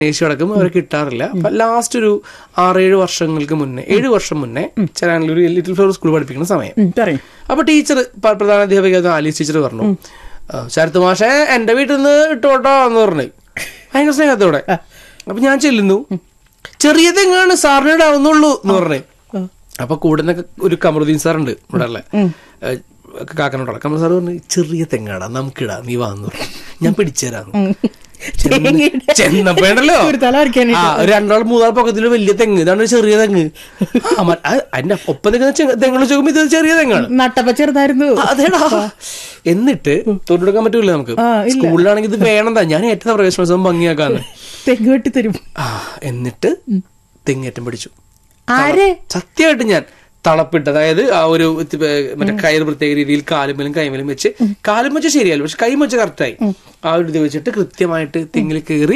അന്വേഷിച്ച് നടക്കും അവരെ കിട്ടാറില്ല അപ്പൊ ലാസ്റ്റ് ഒരു ആറേഴ് വർഷങ്ങൾക്ക് മുന്നേ ഏഴ് വർഷം മുന്നേ ചെറാനല്ലൂർ ലിറ്റിൽ ഫ്ലവർ സ്കൂൾ പഠിപ്പിക്കുന്ന സമയം ഉം, പറയും അപ്പൊ ടീച്ചർ പ്രധാന അധ്യാപിക ആലീസ് ടീച്ചർ പറഞ്ഞു "ആ, ശരത് മാഷെ എന്റെ വീട്ടിൽ നിന്ന് ഇട്ടോട്ടോ എന്ന് പറഞ്ഞു ഭയങ്കര സ്നേഹത്തോടെ അപ്പൊ ഞാൻ ചെല്ലുന്നു ചെറിയ തെങ്ങാണ് സാറിന് ഇടാവുന്നുള്ളൂ എന്ന് പറഞ്ഞു അപ്പൊ കൂടെ നിന്നൊക്കെ ഒരു കമറുദ്ദീൻ സാറുണ്ട് ഇവിടെ ഉള്ള കാക്കനോടാണ് കമർ സാർ പറഞ്ഞു ചെറിയ തെങ്ങാടാ നമുക്കിടാം നീ വാന്ന് പറഞ്ഞു ഞാൻ പിടിച്ചുതരാന്ന് തേങ്ങയുടെ ചെന്നപ്പോണ്ടല്ലോ ഒരു തല വരയ്ക്കാനായിട്ട്. ആ ഒരു രണ്ടാൾ മൂന്നാൾ പക്കത്തില് വലിയ തെങ്ങ് ഇതാണ് ഒരു ചെറിയ തെങ്ങ് ആ, മ- ആ, അതിന്റെ ഒപ്പം നിൽക്കുന്ന ചെ- തെങ്ങ് ചോദിക്കുമ്പോ ഇത് ചെറിയ തെങ്ങാണ് നട്ടപ്പ ചെറുതായിരുന്നു അതേടാ എന്നിട്ട് തൊട്ടെടുക്കാൻ പറ്റൂല നമുക്ക് ആ, ഇല്ല. സ്കൂളിലാണെങ്കിൽ ഇത് വേണമെന്താ ഞാൻ ഏറ്റവും പ്രവേശനോത്സവം ഭംഗിയാക്കാന്ന് തെങ്ങ് വെട്ടി തരും ആ എന്നിട്ട് തെങ്ങേറ്റം പിടിച്ചു ആരെ സത്യമായിട്ട് ഞാൻ തളപ്പിട്ട് അതായത് ആ ഒരു ഇത് മറ്റേ കയർ പ്രത്യേക രീതിയിൽ കാലുമലും കൈമലും വെച്ച് കാലും വെച്ച് ശരിയല്ല പക്ഷെ കൈ വെച്ച് കറക്റ്റായി ആ ഒരു ഇത് വെച്ചിട്ട് കൃത്യമായിട്ട് തെങ്ങിൽ കയറി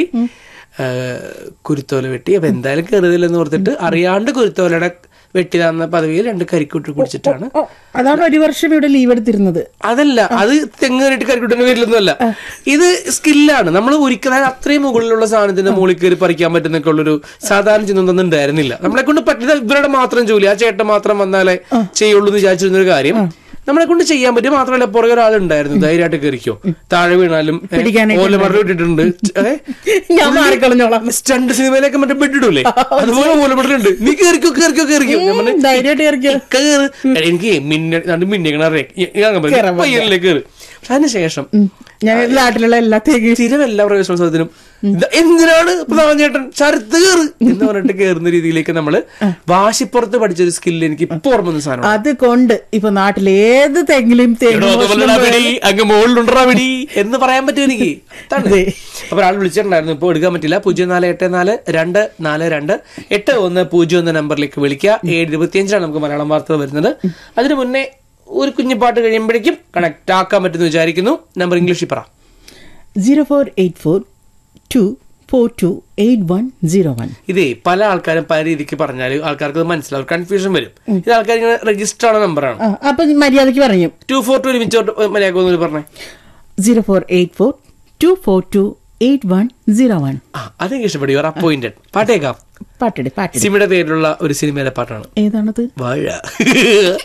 കുരുത്തോല വെട്ടി അപ്പൊ എന്തായാലും കയറിയതില്ലെന്ന് ഓർത്തിട്ട് അറിയാണ്ട് കുരുത്തോലയുടെ വെട്ടി തന്ന പദവിയിൽ രണ്ട് കരിക്കൂട്ട് കുടിച്ചിട്ടാണ് ഓ, അതാണ് ഒരു വർഷം ഇവിടെ ലീവ് എടുത്തിരുന്നത് അതല്ല അത് തെങ്ങ് കയറിയിട്ട് കരിക്കുട്ടിന്റെ പേരിലൊന്നുമല്ല ഇത് സ്കില്ലാണ് നമ്മൾ ഒരിക്കലും അത്രയും മുകളിലുള്ള സാധനത്തിന്റെ മുകളിൽ കയറി പറിക്കാൻ പറ്റുന്നൊക്കെ ഉള്ളൊരു സാധാരണ ചിന്തയൊന്നും ഉണ്ടായിരുന്നില്ല നമ്മളെ കൊണ്ട് പറ്റുന്ന ഇവരുടെ മാത്രം ജോലി ആ ചേട്ടൻ മാത്രം വന്നാലേ ചെയ്യുള്ളൂ എന്ന് വിചാരിച്ചിരുന്ന ഒരു കാര്യം നമ്മളെ കൊണ്ട് ചെയ്യാൻ പറ്റും മാത്രമല്ല പുറകെ ഒരാളുണ്ടായിരുന്നു ധൈര്യമായിട്ട് കയറിക്കോ താഴെ വീണാലും പിടിക്കാനൊക്കെ ഓലമറ ഇട്ടിട്ടുണ്ട് ഏ? ഞാൻ മാറിക്കളഞ്ഞോളാം സ്റ്റണ്ട് സിനിമയിലൊക്കെ മറ്റേ ബെഡിടൂലേ അതുപോലെ ഓലമറിലുണ്ട് നീ കയറിക്കോ കയറിക്കോ കയറിക്കോ ഞാൻ പറഞ്ഞു ധൈര്യമായിട്ട് ഇറക്കിയ കേറ് എനിക്ക് മിന്ന രണ്ട് മിന്നിക്കണ പയ്യനിലേക്ക് കയറി പക്ഷെ അതിനുശേഷം ഞാൻ നാട്ടിലുള്ള എല്ലാ തേങ്ങ സ്ഥിരം എല്ലാ പ്രവേശനോത്സവത്തിനും ഇത് എന്തിനാണ് പ്രധാന ചേട്ടൻ ശരത്ത് കയറ് എന്ന് പറഞ്ഞിട്ട് കയറുന്ന രീതിയിലേക്ക് നമ്മള് വാശിപ്പുറത്ത് പഠിച്ചൊരു സ്കില്ല് എനിക്ക് ഇപ്പൊ ഓർമ്മ വന്ന സാധനം അത് കൊണ്ട് ഇപ്പൊ നാട്ടിലെ ഏത് തെങ്ങിലും തേങ്ങ മോഷണം പോയാൽ അങ്ങ് മുകളിലുണ്ടാ പിടി എന്ന് പറയാൻ പറ്റും എനിക്ക് അതാണ്. അതെ. അപ്പൊ ഒരാൾ വിളിച്ചിട്ടുണ്ടായിരുന്നു ഇപ്പൊ എടുക്കാൻ പറ്റില്ല പൂജ്യം നാല് എട്ട് നാല് രണ്ട് നാല് രണ്ട് എട്ട് ഒന്ന് പൂജ്യം ഒന്ന് നമ്പറിലേക്ക് വിളിക്കുക ഏഴ് ഇരുപത്തിയഞ്ചാണ് നമുക്ക് മലയാളം വാർത്ത വരുന്നത് അതിന് മുന്നേ ഒരു കുഞ്ഞു പാട്ട് കഴിയുമ്പോഴേക്കും കണക്ട് ആക്കാൻ പറ്റുമെന്ന് വിചാരിക്കുന്നു നമ്പർ ഇംഗ്ലീഷിൽ പറ zero four eight four two four two eight one zero one ഇതേ പല ആൾക്കാരും പല രീതിക്ക് പറഞ്ഞാൽ ആൾക്കാർക്ക് അത് മനസ്സിലാവും കൺഫ്യൂഷൻ വരും ഇത് ആൾക്കാർ ഇങ്ങനെ രജിസ്റ്റർ ആണ് നമ്പറാണ് അപ്പൊ മര്യാദക്ക് പറയും ടു ഫോർ ടു ഒരുമിച്ച് മലയാളം ഒന്ന് പറഞ്ഞേ zero four eight four two four two eight one zero one ആ അതെനിക്ക് ഇഷ്ടപ്പെട്ടു യുവർ അപ്പോയിന്റഡ് പാട്ടേക്കാം പാട്ടിട് പാട്ടിട് സിമിയുടെ പേരിലുള്ള ഒരു സിനിമയിലെ പാട്ടാണ് ഏതാണത് വാഴ